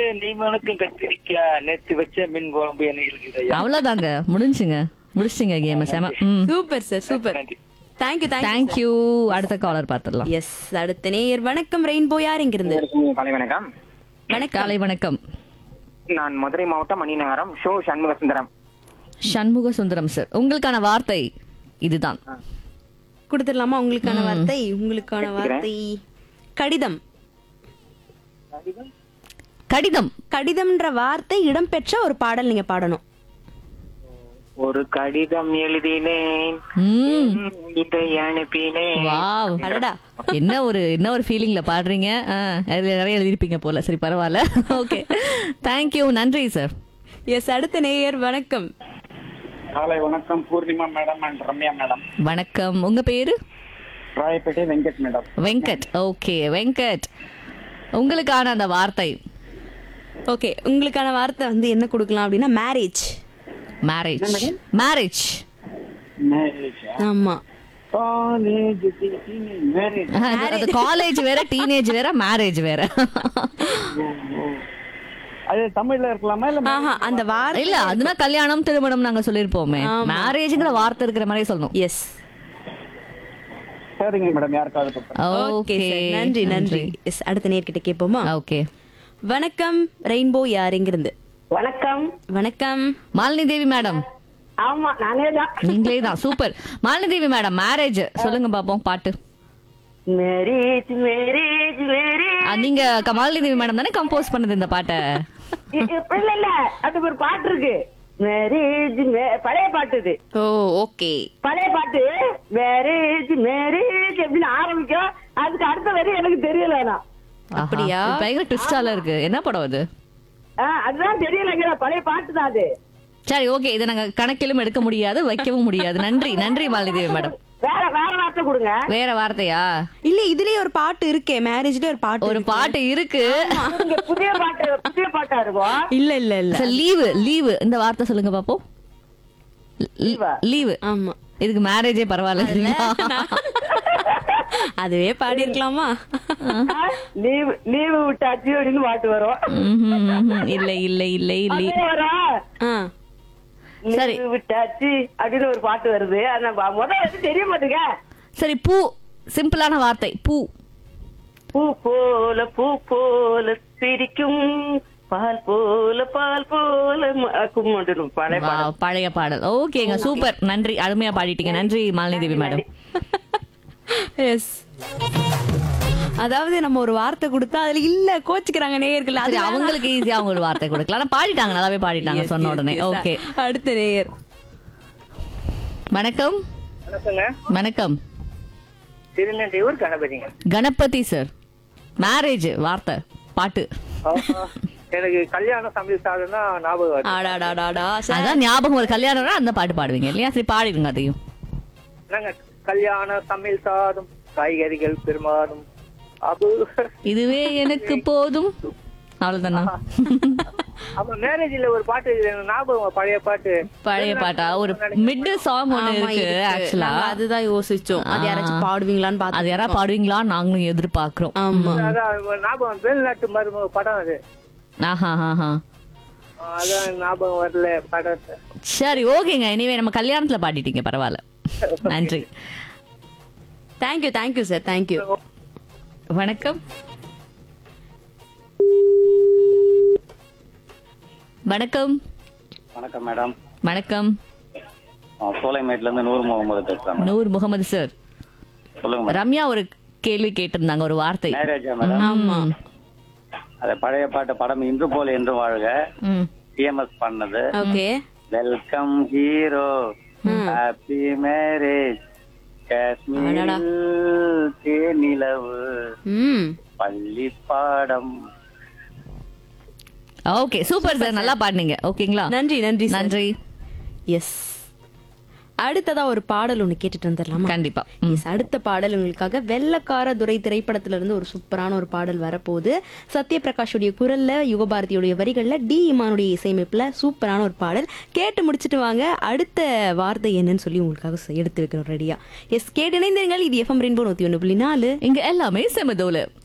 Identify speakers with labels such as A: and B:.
A: நீ மனுக்கும் கத்திரிக்கா நேத்து வச்ச மீன் குழம்பு என்ன இருக்குது
B: அவ்வளவுதாங்க முடிஞ்சுங்க முடிச்சிங்க கேம் செம ம்
C: சூப்பர் சார் சூப்பர்
A: நன்றி.
C: தேங்க்யூ தேங்க்யூ
B: தேங்க்யூ அடுத்த காலர் பார்த்துடலாம்
C: எஸ் அடுத்த நேயர் வணக்கம் ரெயின்போ யார் இங்கிருந்து
D: காலை வணக்கம்
C: வணக்கம்
B: காலை வணக்கம்
D: நான் மதுரை மாவட்டம் மணிநகரம் ஷோ சண்முக சுந்தரம்
B: சண்முக சுந்தரம் சார் உங்களுக்கான வார்த்தை இதுதான்
C: கொடுத்துடலாமா உங்களுக்கான வார்த்தை உங்களுக்கான வார்த்தை கடிதம்
B: கடிதம்
C: கடிதம்ன்ற வார்த்தை இடம்பெற்ற ஒரு பாடல் நீங்க பாடணும்
D: ஒரு கடிதம் எழுதினேன்
B: ம்
D: இதை அனுப்பினேன்
B: வாவ்
C: அடடா
B: என்ன ஒரு என்ன ஒரு ஃபீலிங்ல பாடுறீங்க ஆ, அதுல நிறைய எழுதிருப்பீங்க போல சரி பரவாயில்ல ஓகே தேங்க்யூ நன்றி சார்
C: எஸ் அடுத்த நேயர் வணக்கம்
E: காலை வணக்கம் Poornima madam and Ramya madam
B: வணக்கம் உங்க பேரு
E: ராயப்பேட்டை வெங்கட் மேடம்
B: வெங்கட் ஓகே வெங்கட் உங்களுக்கான அந்த வார்த்தை
C: ஓகே உங்களுக்கான வார்த்தை வந்து என்ன கொடுக்கலாம் அப்படின்னா மேரேஜ்
B: மேரேஜ் மேரேஜ்
E: மேரேஜ்
C: ஆமா
E: காலேஜ் மேரேஜ்
B: அது காலேஜ் வேற டீனேஜ் வேற மேரேஜ் வேற
E: அது தமிழ்ல இருக்கலாமா இல்ல
C: ஆஹா அந்த வார்த்தை
B: இல்ல அதுனா கல்யாணம் திருமணம் நாங்க சொல்லிருப்போமே மேரேஜ்ங்கிற வார்த்தை இருக்கிற மாதிரி சொல்லணும்
C: எஸ்
E: சரிங்க மேடம் யாருக்காவது கொடுப்பேன்
C: ஓகே நன்றி நன்றி எஸ் அடுத்த நேர்கிட்ட கேட்போமா
B: ஓகே
C: வணக்கம் ரெயின்போ யார் இங்கிருந்து
F: வணக்கம்
C: வணக்கம்
B: மாலினி தேவி மேடம்
F: ஆமா நானே தான்
B: நீங்களே தான் super Malini Devi madam marriage சொல்லுங்க பாப்போம் பாட்டு
F: மேரேஜ் மேரேஜ் மேரேஜ்
B: ஆ, நீங்க க- மாலினி தேவி மேடம் தானே கம்போஸ் பண்ணது இந்த பாட்டை
F: இல்ல இல்ல அது ஒரு பாட்டு இருக்கு மேரேஜ் பழைய பாட்டு இது
C: ஓ ஓகே
F: பழைய பாட்டு மேரேஜ் மேரேஜ் அப்படின்னு ஆரம்பிக்கும் அதுக்கு அடுத்த வரி எனக்கு தெரியல ஆனா.
C: அப்படியா?
B: ஆஹா, பயங்கர ட்விஸ்டால இருக்கு என்ன படம் அது
F: ஆ, அதுதான் தெரியலங்கிற பழைய பாட்டு தான் அது
B: சரி ஓகே இதை நாங்க கணக்கிலும் எடுக்க முடியாது வைக்கவும் முடியாது நன்றி நன்றி மாலினி தேவி மேடம்
F: வேற வேற வார்த்தை கொடுங்க
B: வேற வார்த்தையா
C: இல்ல இதுலயே ஒரு பாட்டு இருக்கே மேரேஜ்ல ஒரு பாட்டு
B: ஒரு
C: இருக்கு.
B: பாட்டு இருக்கு
F: இங்க புதிய பாட்டு புதிய பாட்டா இருக்கும்
C: இல்ல இல்ல இல்ல
B: லீவு லீவு இந்த வார்த்தை சொல்லுங்க பாப்போம்
F: லீவா?
B: லீவு
C: ஆமா
B: இதுக்கு மேரேஜே பரவாயில்ல
C: அதுவே பாடி இருக்கலாமா
F: லீவு லீவு விட்டாச்சு அப்படின்னு பாட்டு வரும்
B: ம்ஹும், ம்ஹும். இல்ல இல்ல இல்ல இல்ல
F: அதே வரும்
C: ஆ.
B: சரி.
F: லீவு விட்டாச்சு அப்படின்னு ஒரு பாட்டு வருது ஆனா வ- முதல்ல வந்து தெரிய மாட்டேங்க
B: சரி பூ சிம்பிளான வார்த்தை பூ
F: பூ போல பூ போல சிரிக்கும் பால் போல பால் போல கும்பிடணும் பழைய
B: வா,
F: பாடல்
B: பழைய பாடல் ஓகேங்க சூப்பர் நன்றி அருமையா பாடிட்டீங்க நன்றி மாலினி தேவி மேடம்
C: எஸ் அதாவது நம்ம ஒரு வார்த்தை கொடுத்தா அதுல இல்ல கோச்சுக்கிறாங்க நேயர்கள் அது
B: சரி
C: வேணாம்.
B: அவங்களுக்கு ஈஸியா அவங்க ஒரு வார்த்தை கொடுக்கலாம் ஆனா பாடிட்டாங்க நல்லாவே பாடிட்டாங்க
C: Yes,
B: சொன்ன
C: yes,
B: உடனே
C: yes.
B: ஓகே
C: அடுத்த நேயர்
B: வணக்கம்
A: வணக்கங்க
B: வணக்கம்
A: திருநெல்வேலூர் கணபதிங்க
B: கணபதி சார் மேரேஜ் வார்த்தை பாட்டு
A: ஆஹா. எனக்கு கல்யாண சமையல் சாதம்னா ஞாபகம் வருது
C: ஆடாடாடாடா சார்
B: அதான் ஞாபகம் ஒரு கல்யாணம்னா அந்த பாட்டு பாடுவீங்க இல்லையா சரி பாடிடுங்க அதையும்
A: நாங்க கல்யாண சமையல் சாதம் காய்கறிகள் பெருமாறும் அது
B: இதுவே எனக்கு போதும் அவ்வளவுதானா
A: அப்ப மேரேஜ்ல ஒரு பாட்டு எனக்கு ஞாபகம் பழைய பாட்டு
B: பழைய பாட்டா ஒரு மிட் சாங் ஒண்ணு
C: ஆமா,
B: இருக்கு
C: இருக்கு.
B: ஆக்சுவலா
C: நாங்க அதுதான் யோசிச்சோம் அது யாராச்சும் பாடுவீங்களான்னு
B: அது
C: பார்த்தோம்
B: யாரா பாடுவீங்களா நாங்களும் எதிர்பார்க்கிறோம்
C: ஆமா
A: அதான் ஞாபகம் வெளிநாட்டு மருமக படம் அது
B: ஆஹா ஆஹா
A: அதான் ஞாபகம் வரல படத்தை
B: சரி ஓகேங்க இனிமே நம்ம கல்யாணத்துல பாடிட்டீங்க பரவாயில்ல நன்றி
C: தேங்க்யூ தேங்க்யூ சார் தேங்க்யூ
B: வணக்கம் வணக்கம்
E: வணக்கம் மேடம்
B: வணக்கம்
E: சோலைமேட்ல இருந்து நூறு முகமது பேசுறேன்
B: நூர் முகமது சார்
E: சொல்லுங்க மேடம்
B: ரம்யா ஒரு கேள்வி கேட்டிருந்தாங்க ஒரு வார்த்தை
E: மேரேஜா மேடம்
C: ஆமா
E: அது பழைய பாட்டு படம் இன்று போல என்று வாழ்க
B: ம்.
E: டிஎம்எஸ் பண்ணது
C: okay
E: welcome hero happy marriage Kashmir தேனிலவு
C: ம்
E: பள்ளி பாடம்
B: ஓகே சூப்பர் சார் நல்லா பாடுனீங்க ஓகேங்களா
C: நன்றி நன்றி சார்
B: நன்றி
C: எஸ் அடுத்ததா ஒரு பாடல் ஒண்ணு கேட்டுட்டு வந்துடலாமா
B: கண்டிப்பா ம்.
C: Yes, அடுத்த பாடல் உங்களுக்காக வெள்ளக்கார துரை திரைப்படத்துல இருந்து ஒரு சூப்பரான ஒரு பாடல் வரப்போகுது சத்யபிரகாஷுடைய குரல்ல யுகபாரதியுடைய வரிகள்ல டி இமானுடைய இசையமைப்புல சூப்பரான ஒரு பாடல் கேட்டு முடிச்சிட்டு வாங்க அடுத்த வார்த்தை என்னன்னு சொல்லி உங்களுக்காக செ- எடுத்து வைக்கிறோம் ரெடியா எஸ் கேட்டு இணைந்திருங்கள் இது எஃப்எம் ரெயின்போ நூத்தி ஒன்று புள்ளி நாலு
B: இங்க எல்லாமே செமதோல